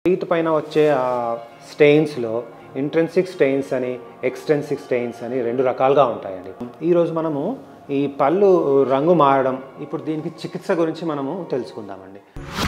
teeth పైన వచ్చే స్టెయిన్స్లో ఇంట్రెన్సిక్ స్టెయిన్స్ అని ఎక్స్టెన్సిక్ స్టెయిన్స్ అని రెండు రకాలుగా ఉంటాయండి ఈరోజు మనము ఈ పళ్ళు రంగు మారడం ఇప్పుడు దీనికి చికిత్స గురించి మనము తెలుసుకుందామండి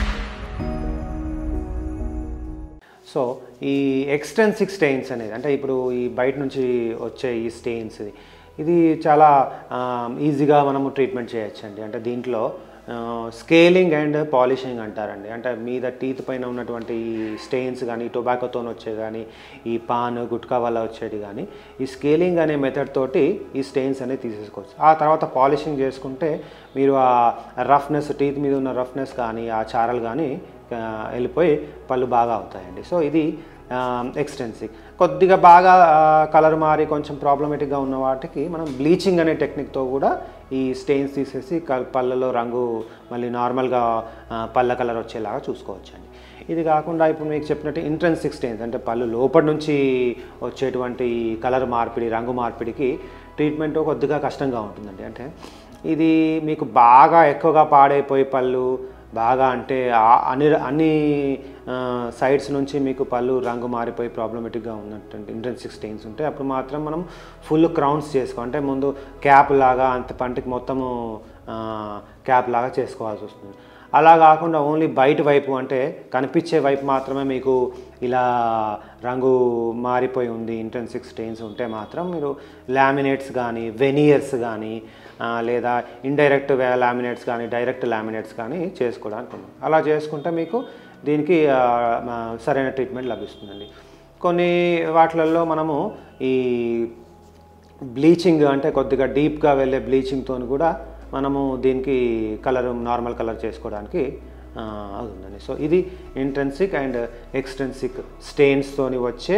సో ఈ ఎక్స్టెన్సిక్ స్టెయిన్స్ అనేది అంటే ఇప్పుడు ఈ బయట నుంచి వచ్చే ఈ స్టెయిన్స్ ఇది చాలా ఈజీగా మనము ట్రీట్మెంట్ చేయొచ్చండి అంటే దీంట్లో స్కేలింగ్ అండ్ పాలిషింగ్ అంటారండి అంటే మీద టీత్ పైన ఉన్నటువంటి ఈ స్టెయిన్స్ కానీ టొబాకోతో వచ్చే కానీ ఈ పాన్ గుట్కా వల్ల వచ్చేది కానీ ఈ స్కేలింగ్ అనే మెథడ్ తోటి ఈ స్టెయిన్స్ అనేది తీసేసుకోవచ్చు ఆ తర్వాత పాలిషింగ్ చేసుకుంటే మీరు ఆ రఫ్నెస్ టీత్ మీద ఉన్న రఫ్నెస్ కానీ ఆ చారలు కానీ ఆ, వెళ్ళిపోయి పళ్ళు బాగా అవుతాయండి సో ఇది ఎక్స్టెన్సివ్ కొద్దిగా బాగా కలర్ మారి కొంచెం ప్రాబ్లమేటిక్గా ఉన్న వాటికి మనం బ్లీచింగ్ అనే టెక్నిక్తో కూడా ఈ స్టెయిన్స్ తీసేసి క- పళ్ళలో రంగు మళ్ళీ నార్మల్గా ఆ, పళ్ళ కలర్ వచ్చేలాగా చూసుకోవచ్చండి ఇది కాకుండా ఇప్పుడు మీకు చెప్పినట్టు ఇంట్రెన్సిక్ స్టెయిన్స్ అంటే పళ్ళు లోపల నుంచి వచ్చేటువంటి కలర్ మార్పిడి రంగు మార్పిడికి ట్రీట్మెంట్ కొద్దిగా కష్టంగా ఉంటుందండి అంటే ఇది మీకు బాగా ఎక్కువగా పాడైపోయి పళ్ళు బాగా అంటే ఆ- అన్ని అన్ని సైడ్స్ నుంచి మీకు పళ్ళు రంగు మారిపోయి ప్రాబ్లమేటిక్గా ఉన్నటువంటి ఇంటెన్సిక్ స్టెయిన్స్ ఉంటే అప్పుడు మాత్రం మనం ఫుల్ క్రౌన్స్ చేసుకో అంటే ముందు క్యాప్ లాగా అంత పంటికి మొత్తము క్యాప్ లాగా చేసుకోవాల్సి వస్తుంది అలా కాకుండా ఓన్లీ బయట వైపు అంటే కనిపించే వైపు మాత్రమే మీకు ఇలా రంగు మారిపోయి ఉంది ఇంటెన్సిక్ స్టెయిన్స్ ఉంటే మాత్రం మీరు లామినేట్స్ కానీ వెనియర్స్ కానీ ఆ, లేదా ఇండైరెక్ట్ లామినేట్స్ కానీ డైరెక్ట్ లామినేట్స్ కానీ చేసుకోవడానికి ఉంది అలా చేసుకుంటే మీకు దీనికి ఆ, ఆ, సరైన ట్రీట్మెంట్ లభిస్తుందండి కొన్ని వాటిలలో మనము ఈ బ్లీచింగ్ అంటే కొద్దిగా డీప్గా వెళ్ళే బ్లీచింగ్తో కూడా మనము దీనికి కలర్ నార్మల్ కలర్ చేసుకోవడానికి ఆ, అవుతుందండి సో ఇది ఇంట్రెన్సిక్ అండ్ ఎక్స్టెన్సిక్ స్టెయిన్స్తోని వచ్చే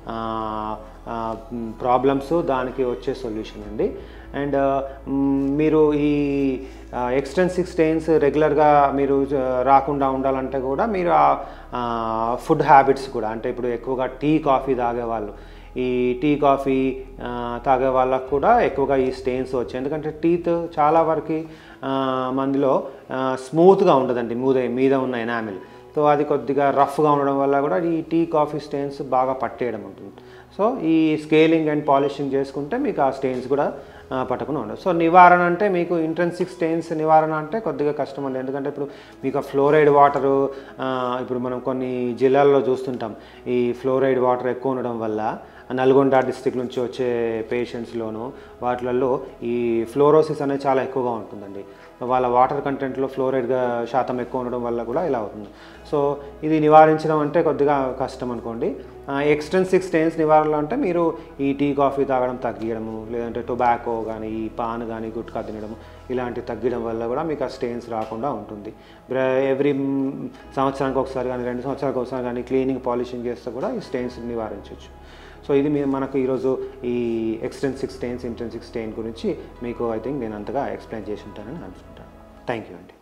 ప్రాబ్లమ్స్ దానికి వచ్చే సొల్యూషన్ అండి అండ్ మీరు ఈ ఎక్స్టెన్సిక్ స్టెయిన్స్ రెగ్యులర్గా మీరు ఆ, రాకుండా ఉండాలంటే కూడా మీరు ఫుడ్ హ్యాబిట్స్ కూడా అంటే ఇప్పుడు ఎక్కువగా టీ కాఫీ తాగేవాళ్ళు ఈ టీ కాఫీ ఆ, తాగే వాళ్ళకు కూడా ఎక్కువగా ఈ స్టెయిన్స్ వచ్చాయి ఎందుకంటే టీత్ చాలా వరకు ఆ, మందిలో స్మూత్గా ఉండదండి మీద మీద ఉన్న ఎనామిల్ సో అది కొద్దిగా రఫ్గా ఉండడం వల్ల కూడా ఈ టీ కాఫీ స్టెయిన్స్ బాగా పట్టేయడం ఉంటుంది సో ఈ స్కేలింగ్ అండ్ పాలిషింగ్ చేసుకుంటే మీకు ఆ స్టెయిన్స్ కూడా ఆ, పట్టకుండా ఉండదు సో నివారణ అంటే మీకు ఇంట్రెన్సిక్ స్టెయిన్స్ నివారణ అంటే కొద్దిగా కష్టం అండి ఎందుకంటే ఇప్పుడు మీకు ఆ ఫ్లోరైడ్ వాటరు ఇప్పుడు మనం కొన్ని జిల్లాల్లో చూస్తుంటాం ఈ ఫ్లోరైడ్ వాటర్ ఎక్కువ ఉండడం వల్ల నల్గొండ డిస్టిక్ నుంచి వచ్చే పేషెంట్స్లోను వాటిలలో ఈ ఫ్లోరోసిస్ అనేది చాలా ఎక్కువగా ఉంటుందండి వాళ్ళ వాటర్ కంటెంట్లో ఫ్లోరైడ్ శాతం ఎక్కువ ఉండడం వల్ల కూడా ఇలా అవుతుంది సో ఇది నివారించడం అంటే కొద్దిగా కష్టం అనుకోండి ఎక్స్టెన్సిక్ స్టెయిన్స్ నివారణలో అంటే మీరు ఈ టీ కాఫీ తాగడం తగ్గించడము లేదంటే టొబాకో కానీ ఈ పాన్ కానీ గుట్కా తినడం ఇలాంటివి తగ్గడం వల్ల కూడా మీకు ఆ స్టెయిన్స్ రాకుండా ఉంటుంది ఎవ్రీ సంవత్సరానికి ఒకసారి కానీ రెండు సంవత్సరాలకు ఒకసారి కానీ క్లీనింగ్ పాలిషింగ్ చేస్తే కూడా ఈ స్టెయిన్స్ నివారించవచ్చు సో ఇది మీ మనకు ఈరోజు ఈ ఎక్స్టెన్సిక్ స్టెయిన్స్ ఇంటెన్సిక్ స్టెయిన్ గురించి మీకు ఐ థింక్ నేను అంతగా ఎక్స్ప్లెయిన్ చేసి ఉంటానని అనుకుంటాను థ్యాంక్ యూ అండి